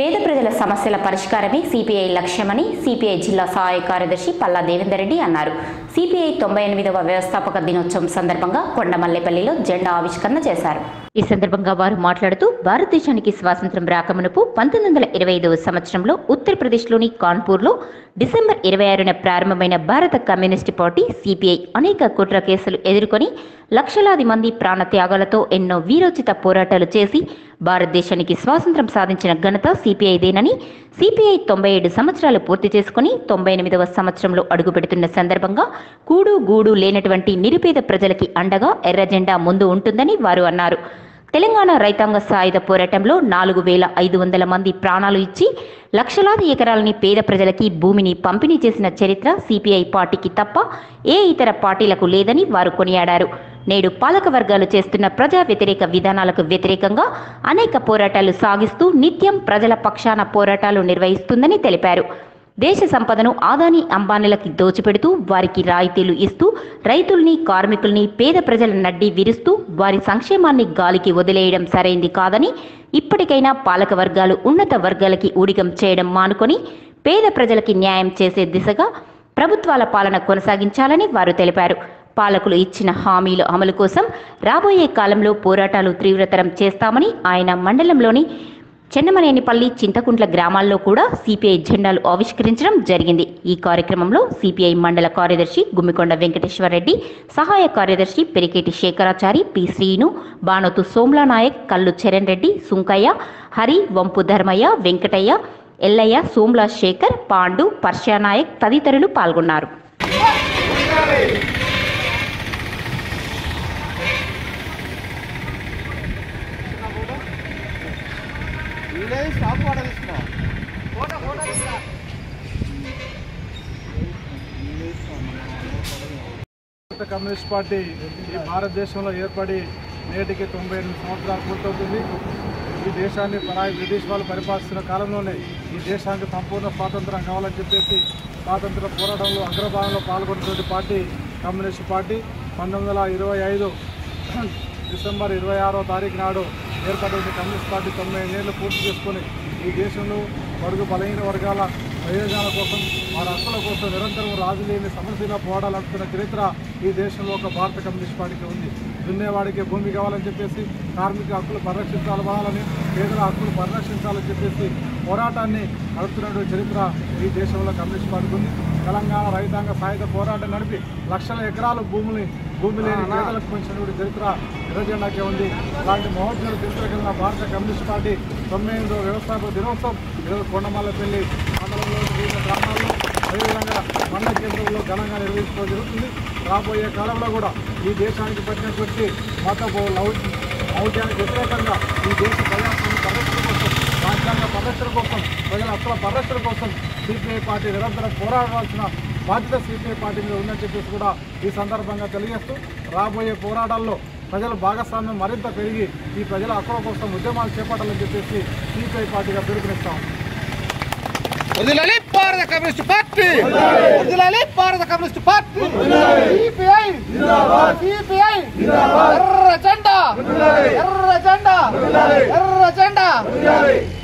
పేద ప్రజల సమస్యల పరిష్కారమే సిపిఐ లక్ష్యమని సిపిఐ జిల్లా సహాయ కార్యదర్శి పల్లా దేవేందర్ రెడ్డి అన్నారు సిపిఐ తొంభై ఎనిమిదవ వ్యవస్థాపక దినోత్సవం సందర్భంగా కొండమల్లేపల్లిలో జెండా ఆవిష్కరణ చేశారు ఈ సందర్భంగా వారు మాట్లాడుతూ భారతదేశానికి స్వాతంత్ర్యం రాకమునుపు పంతొమ్మిది వందల ఇరవై ఐదవ సంవత్సరంలో ఉత్తరప్రదేశ్లోని కాన్పూర్లో డిసెంబర్ ఇరవై ఆరున ప్రారంభమైన భారత కమ్యూనిస్టు పార్టీ సిపిఐ అనేక కుట్ర కేసులు ఎదుర్కొని లక్షలాది మంది ప్రాణత్యాగాలతో ఎన్నో వీరోచిత పోరాటాలు చేసి భారతదేశానికి స్వాతంత్ర్యం సాధించిన ఘనత సిపిఐదేనని సిపిఐ తొంభై ఏడు సంవత్సరాలు పూర్తి చేసుకుని తొంభై ఎనిమిదవ సంవత్సరంలో అడుగుపెడుతున్న సందర్భంగా కూడు గూడు లేనటువంటి నిరుపేద ప్రజలకి అండగా ఎర్ర జెండా ముందు ఉంటుందని వారు అన్నారు తెలంగాణ రైతాంగ సాయుధ పోరాటంలో నాలుగు వేల ఐదు వందల మంది ప్రాణాలు ఇచ్చి లక్షలాది ఎకరాలని పేద ప్రజలకి భూమిని పంపిణీ చేసిన చరిత్ర సిపిఐ పార్టీకి తప్ప ఏ ఇతర పార్టీలకు లేదని వారు కొనియాడారు నేడు పాలక వర్గాలు చేస్తున్న ప్రజా వ్యతిరేక విధానాలకు వ్యతిరేకంగా అనేక పోరాటాలు సాగిస్తూ నిత్యం ప్రజల పక్షాన పోరాటాలు నిర్వహిస్తుందని తెలిపారు దేశ సంపదను ఆదాని అంబానీలకి దోచిపెడుతూ వారికి రాయితీలు ఇస్తూ రైతుల్ని కార్మికుల్ని పేద ప్రజల నడ్డి విరుస్తూ వారి సంక్షేమాన్ని గాలికి వదిలేయడం సరైంది కాదని ఇప్పటికైనా పాలక వర్గాలు ఉన్నత వర్గాలకి ఊడిగం చేయడం మానుకొని పేద ప్రజలకి న్యాయం చేసే దిశగా ప్రభుత్వాల పాలన కొనసాగించాలని వారు తెలిపారు పాలకులు ఇచ్చిన హామీల అమలు కోసం రాబోయే కాలంలో పోరాటాలు తీవ్రతరం చేస్తామని ఆయన మండలంలోని చెన్నమనేనిపల్లి చింతకుంట్ల గ్రామాల్లో కూడా సిపిఐ జెండాలు ఆవిష్కరించడం జరిగింది ఈ కార్యక్రమంలో సిపిఐ మండల కార్యదర్శి గుమ్మికొండ వెంకటేశ్వరరెడ్డి సహాయ కార్యదర్శి పెరికేటి శేఖరాచారి పి శ్రీను బానోతు సోమ్లా నాయక్ కల్లు చరణ్ రెడ్డి సుంకయ్య హరి వంపు ధర్మయ్య వెంకటయ్య ఎల్లయ్య సోమ్లా శేఖర్ పాండు పర్షానాయక్ తదితరులు పాల్గొన్నారు భారత కమ్యూనిస్ట్ పార్టీ ఈ భారతదేశంలో ఏర్పడి నేటికి తొంభై ఎనిమిది సంవత్సరాలు పూర్తవుతుంది ఈ దేశాన్ని పరాయి బ్రిటిష్ వాళ్ళు పరిపాలిస్తున్న కాలంలోనే ఈ దేశానికి సంపూర్ణ స్వాతంత్రం కావాలని చెప్పేసి స్వాతంత్ర పోరాటంలో అగ్రభాగంలో పాల్గొన్నటువంటి పార్టీ కమ్యూనిస్ట్ పార్టీ పంతొమ్మిది వందల ఇరవై ఐదు డిసెంబర్ ఇరవై ఆరో తారీఖు నాడు ఏర్పడిన కమ్యూనిస్ట్ పార్టీ తొంభై ఏళ్ళు పూర్తి చేసుకొని ఈ దేశంలో బడుగు బలహీన వర్గాల ప్రయోజనాల కోసం వారి హక్కుల కోసం నిరంతరం రాజు లేని సమస్యగా పోరాడాలనుకున్న చరిత్ర ఈ దేశంలో ఒక భారత కమ్యూనిస్ట్ పార్టీకి ఉంది దున్నేవాడికి భూమి కావాలని చెప్పేసి కార్మిక హక్కులు పరిరక్షించాలని పేదల హక్కులు పరిరక్షించాలని చెప్పేసి పోరాటాన్ని నడుపుతున్నటువంటి చరిత్ర ఈ దేశంలో కమ్యూనిస్ట్ పార్టీకి ఉంది తెలంగాణ రైతాంగ సాయుధ పోరాటం నడిపి లక్షల ఎకరాలు భూములు భూమి లేని పేదలకు పెంచినటువంటి చరిత్ర ఎర్రజెండాకే ఉంది అలాంటి మహోద్యోగ చరిత్ర కలిగిన భారత కమ్యూనిస్ట్ పార్టీ తొంభై ఎనిమిదో వ్యవస్థాపక దినోత్సవం ఈరోజు కొండమల్లపల్లి మండలంలోని వివిధ గ్రామాల్లో అదేవిధంగా మండల కేంద్రంలో ఘనంగా నిర్వహించుకోవడం జరుగుతుంది రాబోయే కాలంలో కూడా ఈ దేశానికి పట్టినటువంటి మతపు లౌ ఔద్యానికి వ్యతిరేకంగా ఈ దేశ ప్రజాస్వామ్య పరిరక్షణ కోసం రాజ్యాంగ పరిరక్షణ కోసం ప్రజల హక్కుల పరిరక్షణ కోసం సిపిఐ పార్టీ నిరంతరం పోరాడాల్సిన బాధ్యత సిపిఐ పార్టీ మీద ఉందని చెప్పేసి కూడా ఈ సందర్భంగా తెలియజేస్తూ రాబోయే పోరాటాల్లో ప్రజల భాగస్వామ్యం మరింత పెరిగి ఈ ప్రజల హక్కుల కోసం ఉద్యమాలు చేపట్టాలని చెప్పేసి సిపిఐ పార్టీగా పిలుపునిస్తాం వదిలాలి భారత కమ్యూనిస్ట్ పార్టీ వదిలాలి భారత కమ్యూనిస్ట్ పార్టీ సిపిఐ సిపిఐ ఎర్ర జెండా ఎర్ర జెండా ఎర్ర జెండా